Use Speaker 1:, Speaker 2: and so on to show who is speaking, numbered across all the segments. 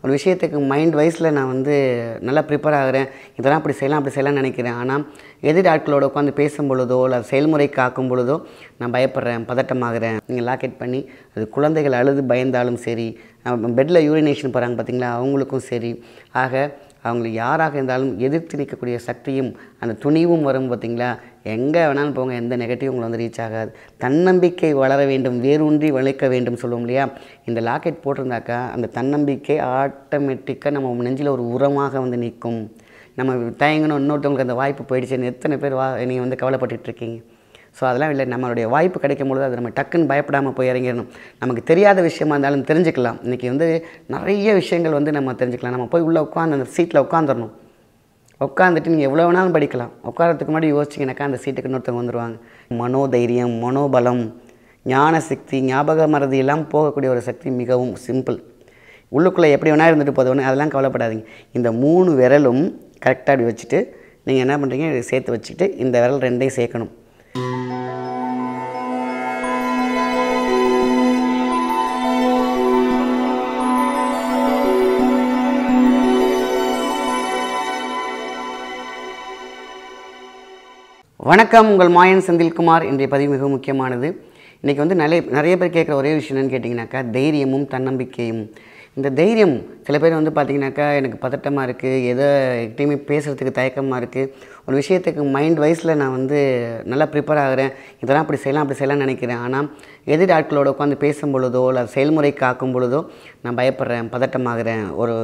Speaker 1: ஒரு விஷயத்துக்கு மைண்ட் வைஸில் நான் வந்து நல்லா ப்ரிப்பேர் ஆகிறேன் இதெல்லாம் அப்படி செய்யலாம் அப்படி செய்யலாம்னு நினைக்கிறேன் ஆனால் எதிர் ஆட்களோட உட்காந்து பேசும் பொழுதோ இல்லை செயல்முறைக்கு ஆக்கும் பொழுதோ நான் பயப்படுறேன் பதட்டமாகிறேன் நீங்கள் லாக்கெட் பண்ணி அது குழந்தைகள் அழுது பயந்தாலும் சரி பெட்டில் யூரினேஷன் போகிறாங்க பார்த்தீங்களா அவங்களுக்கும் சரி ஆக அவங்களுக்கு யாராக இருந்தாலும் எதிர்த்து நிற்கக்கூடிய சக்தியும் அந்த துணிவும் வரும் பார்த்தீங்களா எங்கே வேணாலும் போங்க எந்த நெகட்டிவ் உங்களை வந்து ரீச் ஆகாது தன்னம்பிக்கை வளர வேண்டும் வேரூன்றி வளைக்க வேண்டும் சொல்லுவோம் இல்லையா இந்த லாக்கெட் போட்டிருந்தாக்கா அந்த தன்னம்பிக்கை ஆட்டோமேட்டிக்காக நம்ம நெஞ்சில் ஒரு உரமாக வந்து நிற்கும் நம்ம தயங்கணும் இன்னொருத்தவங்களுக்கு அந்த வாய்ப்பு போயிடுச்சுன்னு எத்தனை பேர் வா நீங்கள் வந்து கவலைப்பட்டுட்டு இருக்கீங்க ஸோ அதெல்லாம் இல்லை நம்மளுடைய வாய்ப்பு கிடைக்கும் பொழுது அது நம்ம டக்குன்னு பயப்படாமல் போய் இறங்கிடணும் நமக்கு தெரியாத விஷயமா இருந்தாலும் தெரிஞ்சுக்கலாம் இன்றைக்கி வந்து நிறைய விஷயங்கள் வந்து நம்ம தெரிஞ்சுக்கலாம் நம்ம போய் உள்ளே உட்காந்து அந்த சீட்டில் உட்காந்துடணும் உட்காந்துட்டு நீங்கள் எவ்வளோ வேணாலும் படிக்கலாம் உட்காரத்துக்கு முன்னாடி யோசிச்சிங்கனாக்கா அந்த சீட்டுக்கு இன்னொருத்தவங்க வந்துடுவாங்க மனோதைரியம் மனோபலம் ஞான சக்தி ஞாபக மறதி எல்லாம் போகக்கூடிய ஒரு சக்தி மிகவும் சிம்பிள் உள்ளுக்குள்ளே எப்படி வேணா இருந்துட்டு போதும் அதெல்லாம் கவலைப்படாதீங்க இந்த மூணு விரலும் கரெக்டாக அப்படி வச்சுட்டு நீங்கள் என்ன பண்ணுறீங்க இதை சேர்த்து வச்சுட்டு இந்த விரல் ரெண்டையும் சேர்க்கணும் வணக்கம் உங்கள் மாயன் செந்தில்குமார் இன்றைய பதிவு மிக முக்கியமானது இன்றைக்கி வந்து நிறைய நிறைய பேர் கேட்குற ஒரே விஷயம் என்னன்னு கேட்டிங்கனாக்கா தைரியமும் தன்னம்பிக்கையும் இந்த தைரியம் சில பேர் வந்து பார்த்திங்கனாக்கா எனக்கு பதட்டமாக இருக்குது எதோ எகிட்டையுமே பேசுகிறதுக்கு தயக்கமாக இருக்குது ஒரு விஷயத்துக்கு மைண்ட் வைஸில் நான் வந்து நல்லா ப்ரிப்பேர் ஆகிறேன் இதெல்லாம் அப்படி செய்யலாம் அப்படி செய்யலாம்னு நினைக்கிறேன் ஆனால் எதிர் ஆட்களோட உட்காந்து பேசும் பொழுதோ இல்லை செயல்முறைக்கு ஆக்கும் பொழுதோ நான் பயப்படுறேன் பதட்டமாகிறேன் ஒரு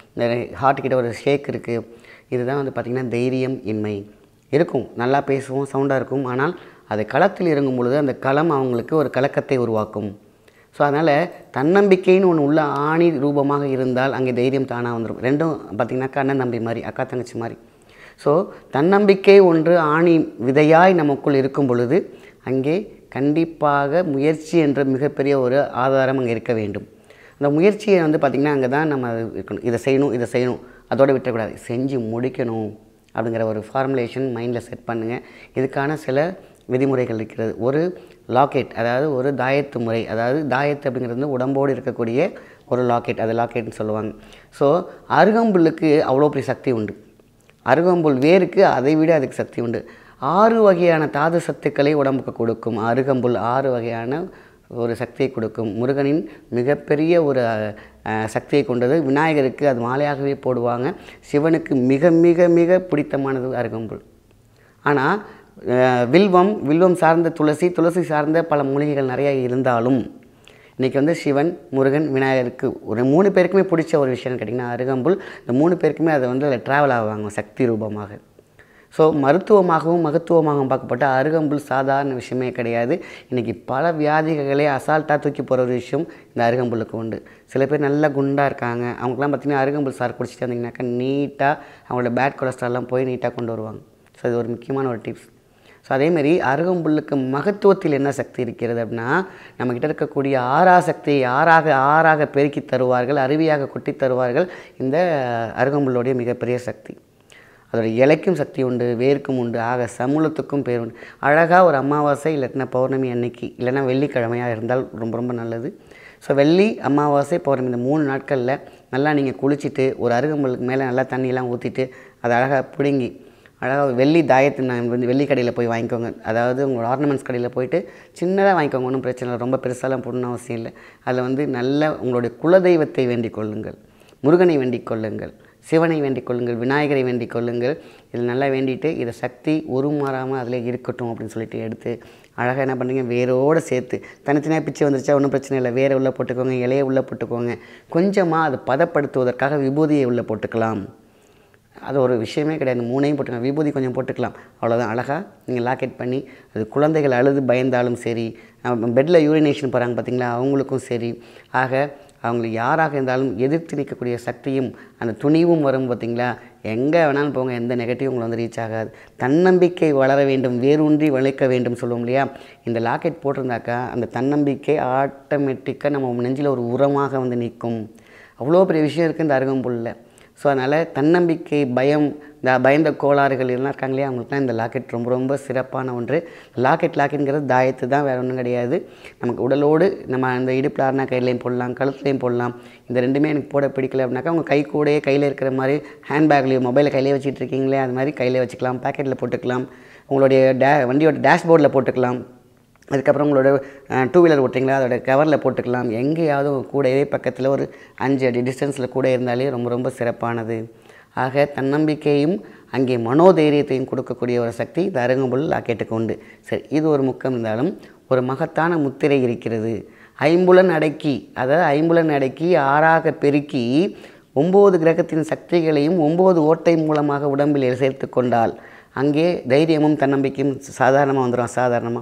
Speaker 1: ஹார்ட் கிட்ட ஒரு ஷேக் இருக்குது இதுதான் வந்து பார்த்திங்கன்னா தைரியம் இன்மை இருக்கும் நல்லா பேசுவோம் சவுண்டாக இருக்கும் ஆனால் அது களத்தில் இறங்கும் பொழுது அந்த களம் அவங்களுக்கு ஒரு கலக்கத்தை உருவாக்கும் ஸோ அதனால் தன்னம்பிக்கைன்னு ஒன்று உள்ள ஆணி ரூபமாக இருந்தால் அங்கே தைரியம் தானாக வந்துடும் ரெண்டும் பார்த்திங்கனாக்கா அண்ணன் தம்பி மாதிரி அக்கா தங்கச்சி மாதிரி ஸோ தன்னம்பிக்கை ஒன்று ஆணி விதையாய் நமக்குள் இருக்கும் பொழுது அங்கே கண்டிப்பாக முயற்சி என்ற மிகப்பெரிய ஒரு ஆதாரம் அங்கே இருக்க வேண்டும் அந்த முயற்சியை வந்து பார்த்திங்கன்னா அங்கே தான் நம்ம இருக்கணும் இதை செய்யணும் இதை செய்யணும் அதோடு விட்டுறக்கூடாது செஞ்சு முடிக்கணும் அப்படிங்கிற ஒரு ஃபார்முலேஷன் மைண்டில் செட் பண்ணுங்கள் இதுக்கான சில விதிமுறைகள் இருக்கிறது ஒரு லாக்கெட் அதாவது ஒரு தாயத்து முறை அதாவது தாயத்து அப்படிங்கிறது வந்து உடம்போடு இருக்கக்கூடிய ஒரு லாக்கெட் அது லாக்கெட்னு சொல்லுவாங்க ஸோ அருகம்புல்லுக்கு அவ்வளோ பெரிய சக்தி உண்டு அருகம்புல் வேருக்கு அதை விட அதுக்கு சக்தி உண்டு ஆறு வகையான தாது சத்துக்களை உடம்புக்கு கொடுக்கும் அருகம்புல் ஆறு வகையான ஒரு சக்தியை கொடுக்கும் முருகனின் மிகப்பெரிய ஒரு அஹ், சக்தியை கொண்டது விநாயகருக்கு அது மாலையாகவே போடுவாங்க சிவனுக்கு மிக மிக மிக பிடித்தமானது அருகம்புல் ஆனால் அஹ், வில்வம் வில்வம் சார்ந்த துளசி துளசி சார்ந்த பல மூலிகைகள் நிறைய இருந்தாலும் இன்றைக்கி வந்து சிவன் முருகன் விநாயகருக்கு ஒரு மூணு பேருக்குமே பிடிச்ச ஒரு விஷயம்னு கேட்டிங்கன்னா அருகம்புல் இந்த மூணு பேருக்குமே அதை வந்து அதில் ட்ராவல் ஆவாங்க சக்தி ரூபமாக ஸோ மருத்துவமாகவும் மகத்துவமாகவும் பார்க்கப்பட்ட அருகம்புல் சாதாரண விஷயமே கிடையாது இன்றைக்கி பல வியாதிகளே அசால்ட்டாக தூக்கி போகிற ஒரு விஷயம் இந்த அருகம்புல்லுக்கு உண்டு சில பேர் நல்லா குண்டாக இருக்காங்க அவங்களுக்குலாம் பார்த்திங்கன்னா அருகம்புல் சார் குடிச்சிட்டு வந்தீங்கன்னாக்கா நீட்டாக அவங்களோட பேட் கொலஸ்ட்ரால்லாம் போய் நீட்டாக கொண்டு வருவாங்க ஸோ இது ஒரு முக்கியமான ஒரு டிப்ஸ் ஸோ அதேமாரி அருகம்புல்லுக்கு மகத்துவத்தில் என்ன சக்தி இருக்கிறது அப்படின்னா நம்மக்கிட்ட இருக்கக்கூடிய ஆறா சக்தியை ஆறாக ஆறாக பெருக்கி தருவார்கள் அருவியாக கொட்டி தருவார்கள் இந்த அருகம்புல்லுடைய மிகப்பெரிய சக்தி அதோட இலைக்கும் சக்தி உண்டு வேர்க்கும் உண்டு ஆக சமூலத்துக்கும் பேர் உண்டு அழகாக ஒரு அமாவாசை இல்லாட்டினா பௌர்ணமி அன்னைக்கு இல்லைன்னா வெள்ளிக்கிழமையாக இருந்தால் ரொம்ப ரொம்ப நல்லது ஸோ வெள்ளி அமாவாசை பௌர்ணமி இந்த மூணு நாட்களில் நல்லா நீங்கள் குளிச்சுட்டு ஒரு அருகம்புல்லுக்கு மேலே நல்லா தண்ணியெல்லாம் ஊற்றிட்டு அதை அழகாக பிடுங்கி அழகாக வெள்ளி தாயத்து நான் வந்து வெள்ளி கடையில் போய் வாங்கிக்கோங்க அதாவது உங்களோட ஆர்னமெண்ட்ஸ் கடையில் போயிட்டு சின்னதாக வாங்கிக்கோங்க ஒன்றும் பிரச்சனை இல்லை ரொம்ப பெருசாலாம் போடணும்னு அவசியம் இல்லை அதில் வந்து நல்ல உங்களுடைய குலதெய்வத்தை வேண்டிக் கொள்ளுங்கள் முருகனை வேண்டிக் கொள்ளுங்கள் சிவனை வேண்டிக் கொள்ளுங்கள் விநாயகரை வேண்டிக் கொள்ளுங்கள் இதில் நல்லா வேண்டிட்டு இதை சக்தி உருமாறாமல் அதில் இருக்கட்டும் அப்படின்னு சொல்லிட்டு எடுத்து அழகாக என்ன பண்ணுறீங்க வேரோடு சேர்த்து தனித்தனியாக பிச்சை வந்துருச்சா ஒன்றும் பிரச்சனை இல்லை வேரை உள்ளே போட்டுக்கோங்க இலையை உள்ளே போட்டுக்கோங்க கொஞ்சமாக அதை பதப்படுத்துவதற்காக விபூதியை உள்ளே போட்டுக்கலாம் அது ஒரு விஷயமே கிடையாது மூணையும் போட்டுக்கலாம் விபூதி கொஞ்சம் போட்டுக்கலாம் அவ்வளோதான் அழகாக நீங்கள் லாக்கெட் பண்ணி அது குழந்தைகள் அழுது பயந்தாலும் சரி பெட்டில் யூரினேஷன் போகிறாங்க பார்த்தீங்களா அவங்களுக்கும் சரி ஆக அவங்களுக்கு யாராக இருந்தாலும் எதிர்த்து நிற்கக்கூடிய சக்தியும் அந்த துணிவும் வரும் பார்த்தீங்களா எங்கே வேணாலும் போங்க எந்த நெகட்டிவ் உங்களை வந்து ரீச் ஆகாது தன்னம்பிக்கை வளர வேண்டும் வேரூன்றி வளைக்க வேண்டும் சொல்லுவோம் இல்லையா இந்த லாக்கெட் போட்டிருந்தாக்கா அந்த தன்னம்பிக்கை ஆட்டோமேட்டிக்காக நம்ம நெஞ்சில் ஒரு உரமாக வந்து நிற்கும் அவ்வளோ பெரிய விஷயம் இருக்குது இந்த அருகம்புல்லில் ஸோ அதனால் தன்னம்பிக்கை பயம் இந்த பயந்த கோளாறுகள் எல்லாம் இருக்காங்க இல்லையா அவங்களுக்குலாம் இந்த லாக்கெட் ரொம்ப ரொம்ப சிறப்பான ஒன்று லாக்கெட் லாக்கெட்ங்கிறது தாயத்து தான் வேறு ஒன்றும் கிடையாது நமக்கு உடலோடு நம்ம அந்த இடுப்பில் ஆறுனா கையிலையும் போடலாம் கழுத்துலையும் போடலாம் இந்த ரெண்டுமே எனக்கு போட பிடிக்கல அப்படின்னாக்கா உங்கள் கை கூடயே கையில் இருக்கிற மாதிரி ஹேண்ட்பேக்லேயும் மொபைலை கையிலே வச்சுட்டு இருக்கீங்களே அது மாதிரி கையிலே வச்சுக்கலாம் பாக்கெட்டில் போட்டுக்கலாம் உங்களுடைய டே வண்டியோட டேஷ்போர்டில் போட்டுக்கலாம் அதுக்கப்புறம் உங்களோட டூ வீலர் ஓட்டுறீங்களா அதோட கவரில் போட்டுக்கலாம் எங்கேயாவது உங்க கூடவே பக்கத்தில் ஒரு அஞ்சு அடி டிஸ்டன்ஸில் கூட இருந்தாலே ரொம்ப ரொம்ப சிறப்பானது ஆக தன்னம்பிக்கையும் அங்கே மனோதைரியத்தையும் கொடுக்கக்கூடிய ஒரு சக்தி இந்த அருகம்புல் லாக்கெட்டுக்கு உண்டு சரி இது ஒரு முக்கம் இருந்தாலும் ஒரு மகத்தான முத்திரை இருக்கிறது ஐம்புலன் அடக்கி அதாவது ஐம்புலன் அடக்கி ஆறாக பெருக்கி ஒம்பது கிரகத்தின் சக்திகளையும் ஒம்பது ஓட்டை மூலமாக உடம்பில் சேர்த்து கொண்டால் அங்கே தைரியமும் தன்னம்பிக்கையும் சாதாரணமாக வந்துடும் சாதாரணமாக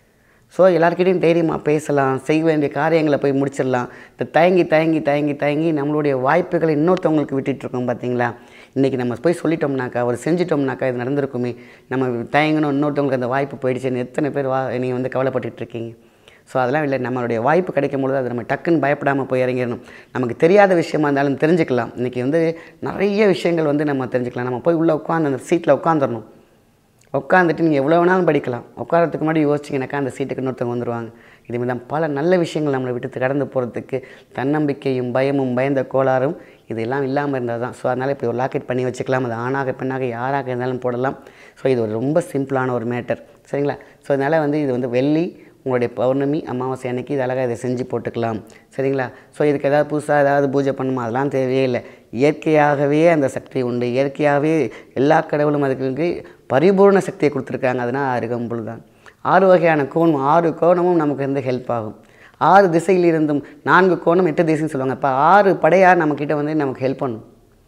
Speaker 1: ஸோ எல்லாருக்கிட்டையும் தைரியமாக பேசலாம் செய்ய வேண்டிய காரியங்களை போய் முடிச்சிடலாம் இந்த தயங்கி தயங்கி தயங்கி தயங்கி நம்மளுடைய வாய்ப்புகளை இன்னொருத்தவங்களுக்கு விட்டுட்ருக்கோம் பார்த்தீங்களா இன்றைக்கி நம்ம போய் சொல்லிட்டோம்னாக்கா ஒரு செஞ்சிட்டோம்னாக்கா இது நடந்திருக்குமே நம்ம தயங்கணும் இன்னொருத்தவங்களுக்கு அந்த வாய்ப்பு போயிடுச்சுன்னு எத்தனை பேர் வா நீங்கள் வந்து கவலைப்பட்டுட்டு இருக்கீங்க ஸோ அதெல்லாம் இல்லை நம்மளுடைய வாய்ப்பு கிடைக்கும் பொழுது அதை நம்ம டக்குன்னு பயப்படாமல் போய் இறங்கிடணும் நமக்கு தெரியாத விஷயமா இருந்தாலும் தெரிஞ்சுக்கலாம் இன்றைக்கி வந்து நிறைய விஷயங்கள் வந்து நம்ம தெரிஞ்சுக்கலாம் நம்ம போய் உள்ளே உட்காந்து அந்த சீட்டில் உட்காந்துடணும் உட்காந்துட்டு நீங்கள் எவ்வளோ வேணாலும் படிக்கலாம் உட்காரத்துக்கு முன்னாடி யோசிச்சிங்கனாக்கா அந்த சீட்டுக்கு இன்னொருத்தவங்க வந்துடுவாங்க இதுமாதிரி தான் பல நல்ல விஷயங்கள் நம்மளை விட்டு கடந்து போகிறதுக்கு தன்னம்பிக்கையும் பயமும் பயந்த கோளாறும் இதெல்லாம் இல்லாமல் இருந்தால் தான் ஸோ அதனால் இப்படி ஒரு லாக்கெட் பண்ணி வச்சுக்கலாம் அது ஆணாக பெண்ணாக யாராக இருந்தாலும் போடலாம் ஸோ இது ஒரு ரொம்ப சிம்பிளான ஒரு மேட்டர் சரிங்களா ஸோ அதனால் வந்து இது வந்து வெள்ளி உங்களுடைய பௌர்ணமி அமாவாசை அன்னைக்கு இது அழகாக இதை செஞ்சு போட்டுக்கலாம் சரிங்களா ஸோ இதுக்கு ஏதாவது புதுசாக ஏதாவது பூஜை பண்ணணுமா அதெல்லாம் தேவையே இல்லை இயற்கையாகவே அந்த சக்தி உண்டு இயற்கையாகவே எல்லா கடவுளும் அதுக்கு பரிபூர்ண சக்தியை கொடுத்துருக்காங்க அதனால் அருகம்புல் தான் ஆறு வகையான கோணம் ஆறு கோணமும் நமக்கு வந்து ஹெல்ப் ஆகும் ஆறு திசையில் இருந்தும் நான்கு கோணம் எட்டு திசைன்னு சொல்லுவாங்க இப்போ ஆறு படையார் நம்மக்கிட்ட வந்து நமக்கு ஹெல்ப் பண்ணும்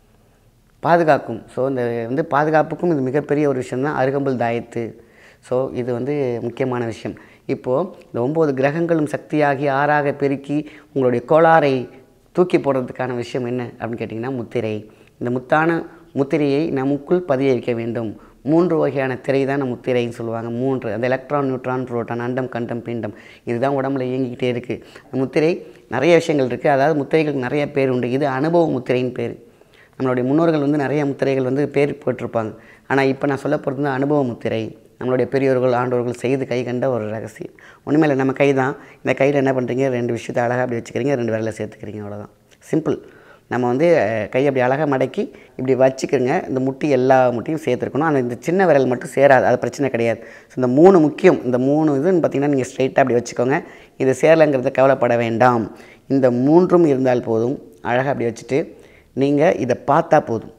Speaker 1: பாதுகாக்கும் ஸோ இந்த வந்து பாதுகாப்புக்கும் இது மிகப்பெரிய ஒரு விஷயம் தான் அருகம்புல் தாயத்து ஸோ இது வந்து முக்கியமான விஷயம் இப்போது இந்த ஒம்பது கிரகங்களும் சக்தியாகி ஆறாக பெருக்கி உங்களுடைய கோளாறை தூக்கி போடுறதுக்கான விஷயம் என்ன அப்படின்னு கேட்டிங்கன்னா முத்திரை இந்த முத்தான முத்திரையை நமக்குள் பதிய வைக்க வேண்டும் மூன்று வகையான திரை தான் நம்ம முத்திரைன்னு சொல்லுவாங்க மூன்று அந்த எலக்ட்ரான் நியூட்ரான் புரோட்டான் அண்டம் கண்டம் பிண்டம் இதுதான் உடம்புல இயங்கிக்கிட்டே இருக்குது அந்த முத்திரை நிறைய விஷயங்கள் இருக்குது அதாவது முத்திரைகளுக்கு நிறைய பேர் உண்டு இது அனுபவ முத்திரைன்னு பேர் நம்மளுடைய முன்னோர்கள் வந்து நிறைய முத்திரைகள் வந்து பேர் போட்டிருப்பாங்க ஆனால் இப்போ நான் சொல்ல போகிறது வந்து அனுபவ முத்திரை நம்மளுடைய பெரியோர்கள் ஆண்டோர்கள் செய்து கை கண்ட ஒரு ரகசியம் ஒன்றுமே இல்லை நம்ம கை தான் இந்த கையில் என்ன பண்ணுறீங்க ரெண்டு விஷயத்தை அழகாக அப்படி வச்சுக்கிறீங்க ரெண்டு விரலை சேர்த்துக்கிறீங்க அவ்வளோதான் சிம்பிள் நம்ம வந்து அஹ், கை அப்படி அழகாக மடக்கி இப்படி வச்சுக்கிறங்க இந்த முட்டி எல்லா முட்டியும் சேர்த்துருக்கணும் ஆனால் இந்த சின்ன விரல் மட்டும் சேராது அது பிரச்சனை கிடையாது ஸோ இந்த மூணு முக்கியம் இந்த மூணு இதுன்னு பார்த்தீங்கன்னா நீங்கள் ஸ்ட்ரைட்டாக அப்படி வச்சுக்கோங்க இது சேரலைங்கிறத கவலைப்பட வேண்டாம் இந்த மூன்றும் இருந்தால் போதும் அழகாக அப்படி வச்சுட்டு நீங்கள் இதை பார்த்தா போதும்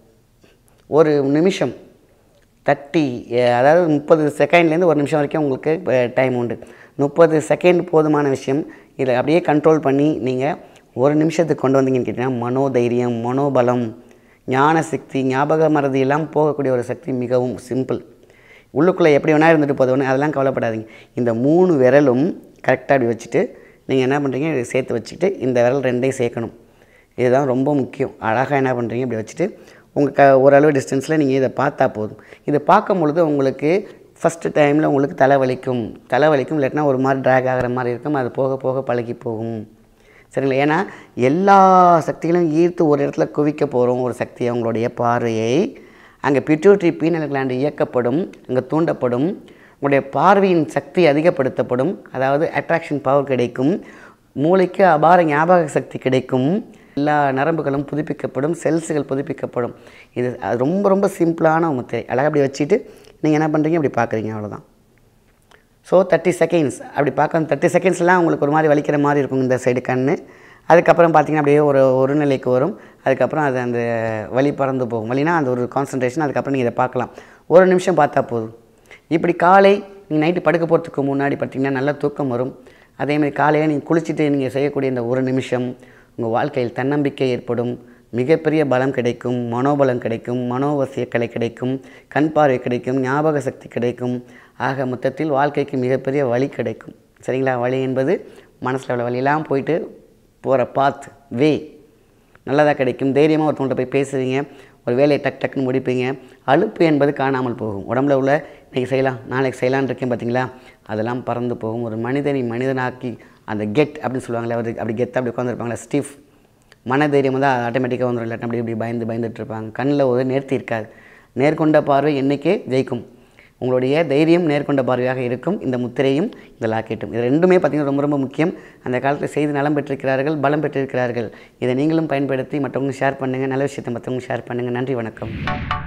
Speaker 1: ஒரு நிமிஷம் தட்டி அஹ், அதாவது முப்பது செகண்ட்லேருந்து ஒரு நிமிஷம் வரைக்கும் உங்களுக்கு டைம் உண்டு முப்பது செகண்ட் போதுமான விஷயம் இதை அப்படியே கண்ட்ரோல் பண்ணி நீங்கள் ஒரு நிமிஷத்துக்கு கொண்டு வந்தீங்கன்னு கேட்டிங்கன்னா மனோதைரியம் மனோபலம் ஞான சக்தி ஞாபக மறதி எல்லாம் போகக்கூடிய ஒரு சக்தி மிகவும் சிம்பிள் உள்ளுக்குள்ளே எப்படி வேணால் இருந்துட்டு போதும் அதெல்லாம் கவலைப்படாதீங்க இந்த மூணு விரலும் கரெக்டாக அப்படி வச்சுட்டு நீங்கள் என்ன பண்ணுறீங்க இதை சேர்த்து வச்சுட்டு இந்த விரல் ரெண்டையும் சேர்க்கணும் இதுதான் ரொம்ப முக்கியம் அழகாக என்ன பண்ணுறீங்க இப்படி வச்சுட்டு உங்கள் க ஓரளவு டிஸ்டன்ஸில் நீங்கள் இதை பார்த்தா போதும் இதை பார்க்கும் பொழுது உங்களுக்கு ஃபஸ்ட்டு டைமில் உங்களுக்கு தலைவலிக்கும் தலைவலிக்கும் இல்லாட்டினா ஒரு மாதிரி ட்ராக் ஆகிற மாதிரி இருக்கும் அது போக போக பழகி போகும் சரிங்களா ஏன்னா எல்லா சக்திகளும் ஈர்த்து ஒரு இடத்துல குவிக்க போகிறோம் ஒரு சக்தி அவங்களுடைய பார்வையை அங்கே பிட்யூட்ரி பீனல் கிளாண்டு இயக்கப்படும் அங்கே தூண்டப்படும் உங்களுடைய பார்வையின் சக்தி அதிகப்படுத்தப்படும் அதாவது அட்ராக்ஷன் பவர் கிடைக்கும் மூளைக்கு அபார ஞாபக சக்தி கிடைக்கும் எல்லா நரம்புகளும் புதுப்பிக்கப்படும் செல்ஸுகள் புதுப்பிக்கப்படும் இது அது ரொம்ப ரொம்ப சிம்பிளான முத்திரை அழகாக அப்படி வச்சுட்டு நீங்கள் என்ன பண்ணுறீங்க அப்படி பார்க்குறீங்க அவ்வளோதான் ஸோ தேர்ட்டி செகண்ட்ஸ் அப்படி பார்க்க அந்த தேர்ட்டி செகண்ட்ஸ்லாம் உங்களுக்கு ஒரு மாதிரி வலிக்கிற மாதிரி இருக்கும் இந்த சைடு கண் அதுக்கப்புறம் பார்த்தீங்கன்னா அப்படியே ஒரு ஒரு நிலைக்கு வரும் அதுக்கப்புறம் அது அந்த வலி பறந்து போகும் வலினா அந்த ஒரு கான்சன்ட்ரேஷன் அதுக்கப்புறம் நீங்கள் இதை பார்க்கலாம் ஒரு நிமிஷம் பார்த்தா போதும் இப்படி காலை நீங்கள் நைட்டு படுக்க போகிறதுக்கு முன்னாடி பார்த்தீங்கன்னா நல்லா தூக்கம் வரும் அதேமாதிரி காலையில் நீங்கள் குளிச்சுட்டு நீங்கள் செய்யக்கூடிய இந்த ஒரு நிமிஷம் உங்கள் வாழ்க்கையில் தன்னம்பிக்கை ஏற்படும் மிகப்பெரிய பலம் கிடைக்கும் மனோபலம் கிடைக்கும் மனோவசிய கலை கிடைக்கும் கண் பார்வை கிடைக்கும் ஞாபக சக்தி கிடைக்கும் ஆக மொத்தத்தில் வாழ்க்கைக்கு மிகப்பெரிய வழி கிடைக்கும் சரிங்களா வழி என்பது மனசில் உள்ள வழியெல்லாம் போயிட்டு போகிற பாத் வே நல்லதாக கிடைக்கும் தைரியமாக ஒருத்தவங்கள்ட்ட போய் பேசுவீங்க ஒரு வேலையை டக் டக்குன்னு முடிப்பீங்க அலுப்பு என்பது காணாமல் போகும் உடம்புல உள்ள இன்றைக்கி செய்யலாம் நாளைக்கு செய்யலான்னு இருக்கேன் பார்த்தீங்களா அதெல்லாம் பறந்து போகும் ஒரு மனிதனை மனிதனாக்கி அந்த கெட் அப்படின்னு சொல்லுவாங்களே அவர் அப்படி கெத்தாக அப்படி உட்காந்துருப்பாங்களே ஸ்டிஃப் மன தைரியம் வந்து ஆட்டோமேட்டிக்காக வந்துடும் இல்லாட்டி அப்படி இப்படி பயந்து பயந்துட்டு இருப்பாங்க கண்ணில் ஒரு நேர்த்தி இருக்காது நேர்கொண்ட பார்வை என்றைக்கே ஜெயிக்கும் உங்களுடைய தைரியம் நேர்கொண்ட பார்வையாக இருக்கும் இந்த முத்திரையும் இந்த லாக்கெட்டும் இது ரெண்டுமே பார்த்திங்கன்னா ரொம்ப ரொம்ப முக்கியம் அந்த காலத்தில் செய்து நலம் பெற்றிருக்கிறார்கள் பலம் பெற்றிருக்கிறார்கள் இதை நீங்களும் பயன்படுத்தி மற்றவங்க ஷேர் பண்ணுங்கள் நல்ல விஷயத்தை மற்றவங்க ஷேர் பண்ணுங்கள் நன்றி வணக்கம்